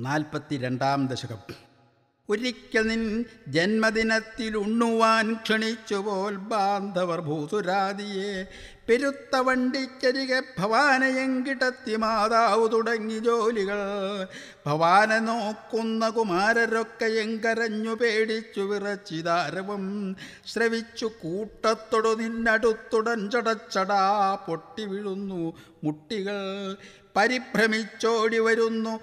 നാൽപ്പത്തി രണ്ടാം ദശകം ഒരിക്കൽ നിൻ ജന്മദിനത്തിൽ ഉണ്ണുവാൻ ക്ഷണിച്ചുപോൽ ബാന്ധവർ ഭൂസുരാദിയെ പെരുത്ത വണ്ടിക്കരികെ ഭവാനയം കിടത്തി മാതാവ് തുടങ്ങി ജോലികൾ ഭവാനെ നോക്കുന്ന കുമാരരൊക്കെയും കരഞ്ഞു പേടിച്ചു വിറച്ചിതാരവും ശ്രവിച്ചു കൂട്ടത്തൊടു നിന്നടുത്തുടൻ ചടച്ചടാ പൊട്ടി വീഴുന്നു മുട്ടികൾ പരിഭ്രമിച്ചോടി വരുന്നു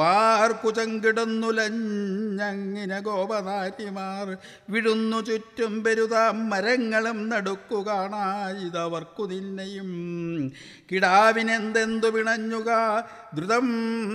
വാർക്കുചങ്കിടന്നുലഞ്ഞങ്ങിന ഗോപനാരിമാർ വിടുന്നു ചുറ്റും പെരുതാം മരങ്ങളും നടുക്കു കാണായിതവർക്കു നിന്നെയും കിടാവിനെന്തെന്തു പിണഞ്ഞുക ദ്രുതം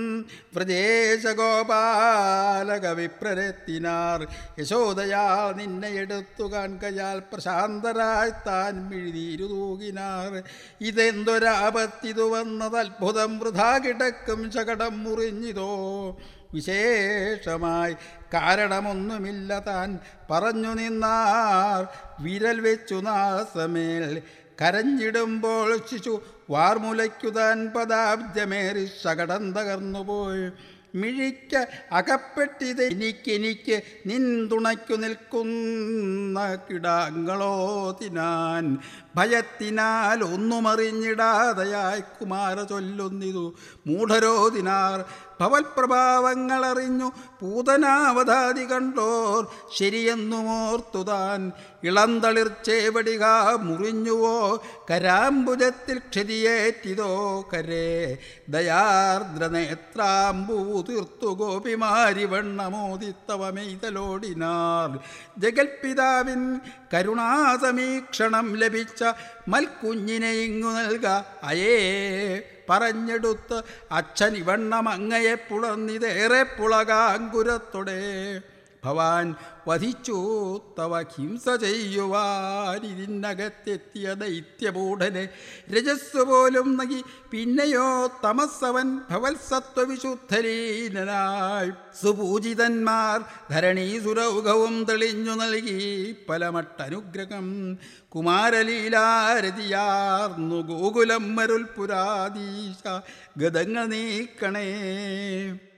വ്രജേശഗോപാലക വിപ്രരെത്തിനാർ യശോദയാ നിന്നെ എടുത്തു കാൺകയാൽ പ്രശാന്തരായി താൻ മിഴുതിയിരുതൂകിനാർ ഇതെന്തൊരാപത്തിതു വന്നത് അത്ഭുതം വൃഥാ കിടക്കും ശകടം മുറിഞ്ഞിതോ വിശേഷമായി കാരണമൊന്നുമില്ല താൻ പറഞ്ഞു നിന്നാർ വിരൽ വെച്ചു നാസമേൽ കരഞ്ഞിടുമ്പോൾ ശിശു വാർമുലയ്ക്കു താൻ പദാബ്ജമേറി ശകടം തകർന്നുപോയി മിഴിക്ക് അകപ്പെട്ടിത് എനിക്കെനിക്ക് നിൻ തുണയ്ക്കു നിൽക്കുന്ന കിടാങ്ങളോ തിനാൻ ഭയത്തിനാൽ ഒന്നുമറിഞ്ഞിടാതെയായി കുമാര ചൊല്ലുന്നിതു മൂഢരോതിനാർ ഭവൽപ്രഭാവങ്ങളറിഞ്ഞു പൂതനാവതാതി കണ്ടോർ ശരിയെന്നുമോർത്തു താൻ ഇളന്തളിർച്ചേവടിക മുറിഞ്ഞുവോ കരാംബുജത്തിൽ ക്ഷതിയേറ്റിതോ കരേ ദയാർദ്ര നേത്രാംബൂ തീർത്തു ഗോപിമാരി വണ്ണമോദിത്തവമെയ്തലോടിനാർ ജഗൽപിതാവിൻ കരുണാസമീക്ഷണം ലഭിച്ച മൽക്കുഞ്ഞിനെ ഇങ്ങു നൽക അയേ പറഞ്ഞെടുത്ത് അച്ഛൻ ഇവണ്ണം അങ്ങയെ പുളർന്നിതേറെ പുളകാങ്കുരത്തോടെ ഭവാൻ വധിച്ചു തവ ഹിംസ ചെയ്യുവാൻ ഇതിനകത്തെത്തിയ ദൈത്യമൂഢനെ രജസ് പോലും നകി പിന്നെയോ തമസ്സവൻ ഭവത്സത്വവിശുദ്ധലീനായി സുപൂജിതന്മാർ ധരണീസുരൗകവും തെളിഞ്ഞു നൽകി പലമട്ടനുഗ്രഹം കുമാരലീലാരതിയാർന്നു ഗോകുലം മരുൽപുരാധീശ ഗതങ്ങൾ നീക്കണേ